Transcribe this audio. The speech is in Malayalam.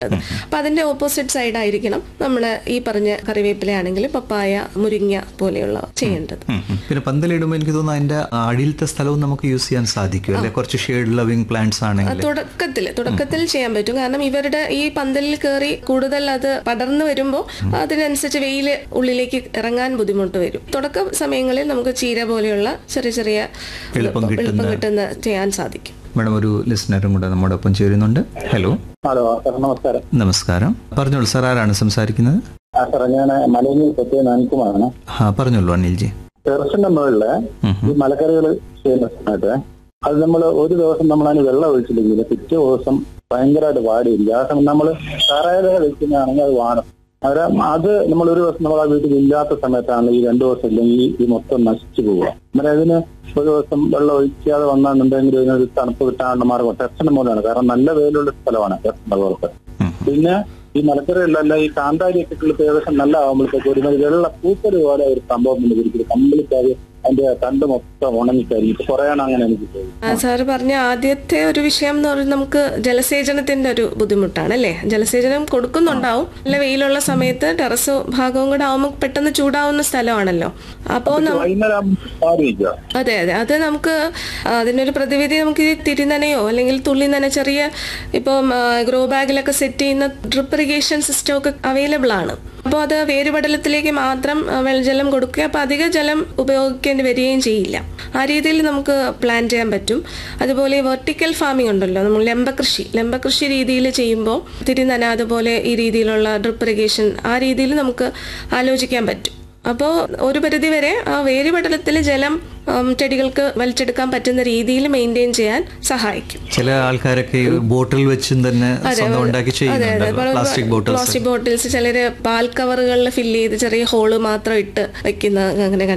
അപ്പൊ അതിന്റെ ഓപ്പോസിറ്റ് സൈഡ് ആയിരിക്കണം നമ്മൾ ഈ പറഞ്ഞ കറിവേപ്പില ആണെങ്കിലും പപ്പായ മുരിങ്ങ പോലെയുള്ള ചെയ്യേണ്ടത് ഉം, ഉം. പിന്നെ പന്തലിടുമ്പോൾ എനിക്ക് തോന്നുന്നു അതിന്റെ അടിയിലത്തെ സ്ഥലവും നമുക്ക് യൂസ് ചെയ്യാൻ സാധിക്കും അല്ലെ കുറച്ച് ഷെയ്ഡ് ലവിങ് പ്ലാന്റ്സ് ആണെങ്കിൽ തുടക്കത്തിൽ തുടക്കത്തിൽ ചെയ്യാൻ പറ്റും കാരണം ഇവരുടെ ഈ പന്തലിൽ കയറി കൂടുതൽ അത് പടർന്നു വരുമ്പോൾ അതിനനുസരിച്ച് വെയില് ഉള്ളിലേക്ക് ഇറങ്ങാൻ ബുദ്ധിമുട്ട് വരും തുടക്ക സമയങ്ങളിൽ നമുക്ക് ചീര പോലെയുള്ള ചെറിയ ചെറിയ എളുപ്പം കിട്ടുന്ന- എളുപ്പം കിട്ടുന്ന ചെയ്യാൻ സാധിക്കും മേഡം ഒരു ലിസണറും കൂടെ നമ്മുടെ ഒപ്പം ചേരുന്നുണ്ട് ഹലോ ഹലോ സാർ നമസ്കാരം നമസ്കാരം പറഞ്ഞോളൂ സാർ ആരാണ് സംസാരിക്കുന്നത് ആ സാറേ ഞാൻ മലയിൽ പ്രത്യേക നാനിക്കുമാണ് ആ പറഞ്ഞോളൂ അനിൽജി ടെറസിന്റെ മുകളില് ഉം, ഈ മലക്കറികൾ ചെയ്യുന്ന സമയത്ത് അത് നമ്മൾ ഒരു ദിവസം നമ്മൾ അതിന് വെള്ളം ഒഴിച്ചില്ലെങ്കിൽ പിറ്റേ ദിവസം ഭയങ്കരമായിട്ട് വാടിയിരിക്കും ആ സമയം നമ്മൾ കറയില വെക്കുന്നതാണെങ്കിൽ അത് വാടും അന്നേരം അത് നമ്മൾ ഒരു ദിവസം നമ്മൾ ആ വീട്ടിൽ ഇല്ലാത്ത സമയത്താണ് ഈ രണ്ടു ദിവസം ഇല്ലെങ്കിൽ ഈ മൊത്തം നശിച്ചു പോവുക അന്നേരം ഇതിന് ഒരു ദിവസം വെള്ളം ഒഴിക്കാതെ വന്നാണെന്നുണ്ടെങ്കിൽ ഇതിനൊരു തണുപ്പ് കിട്ടാനുള്ള മാർഗം ടെറസിന്റെ മുകളിലാണ് കാരണം നല്ല വെയിലുള്ള സ്ഥലമാണ് ടെറസിന്റെ പുറത്ത് ഉം. പിന്നെ ഈ മലക്കറികളിലല്ല ഈ കാന്താരി ഒക്കെ കിളിപ്പ് ഏകദേശം നല്ല ആകുമ്പോഴത്തേക്ക് ഒരുമാതിരി വെള്ള പൂപ്പല് പോലെ ഒരു സംഭവം ഉണ്ട് ഒരിക്കലും കംപ്ലീറ്റ് അത് അതിന്റെ തണ്ട് മൊത്തം ഉണങ്ങിക്കരിയും ഇപ്പൊ കുറയാണ് അങ്ങനെ എനിക്ക് തോന്നുന്നു ആ, സാറ് പറഞ്ഞ ആദ്യത്തെ ഒരു വിഷയം എന്ന് പറയുന്നത് നമുക്ക് ജലസേചനത്തിന്റെ ഒരു ബുദ്ധിമുട്ടാണ് അല്ലേ ജലസേചനം കൊടുക്കുന്നുണ്ടാവും അല്ല വെയിലുള്ള സമയത്ത് ടെറസ് ഭാഗവും കൂടെ ആവുമ്പോൾ പെട്ടെന്ന് ചൂടാവുന്ന സ്ഥലമാണല്ലോ അപ്പോൾ വൈകുന്നേരം മാറിയിരിക്കുക അതെ അതെ അത് നമുക്ക് അതിനൊരു പ്രതിവിധി നമുക്ക് ഈ തിരിനനയോ അല്ലെങ്കിൽ തുള്ളി നന ചെറിയ ഇപ്പം ഗ്രോ ബാഗിലൊക്കെ സെറ്റ് ചെയ്യുന്ന ഡ്രിപ്പ് ഇറിഗേഷൻ സിസ്റ്റം ഒക്കെ അവൈലബിൾ ആണ് അപ്പോൾ അത് വേരുപടലത്തിലേക്ക് മാത്രം ആ, വെള്ളജലം കൊടുക്കുക അപ്പോൾ അധിക ജലം ഉപയോഗിക്കേണ്ടി വരികയും ചെയ്യില്ല ആ രീതിയിൽ നമുക്ക് പ്ലാൻ ചെയ്യാൻ പറ്റും അതുപോലെ വെർട്ടിക്കൽ ഫാമിംഗ് ഉണ്ടല്ലോ നമ്മൾ ലംബകൃഷി ലംബകൃഷി രീതിയിൽ ചെയ്യുമ്പോൾ തിരിനന അതുപോലെ ഈ രീതിയിലുള്ള ഡ്രിപ്പ് ഇറിഗേഷൻ ആ രീതിയിൽ നമുക്ക് ആലോചിക്കാൻ പറ്റും അപ്പോൾ ഒരു പരിധി വരെ ആ വേരുപടലത്തിൽ ജലം ഉം, ചെടികൾക്ക് വലിച്ചെടുക്കാൻ പറ്റുന്ന രീതിയിൽ മെയിൻറ്റെയിൻ ചെയ്യാൻ സഹായിക്കും ചില ആൾക്കാരൊക്കെ ഈ ബോട്ടിൽ വെച്ചും തന്നെ സ്വന്തം ഉണ്ടാക്കി ചെയ്യുന്നുണ്ടല്ലോ പ്ലാസ്റ്റിക് ബോട്ടിൽസ് പ്ലാസ്റ്റിക് ബോട്ടിൽസ് ചിലര് പാൽ കവറുകളിൽ ഫില്ല് ചെയ്ത് ചെറിയ ഹോള് മാത്രം ഇട്ട് വെക്കുന്ന അങ്ങനെ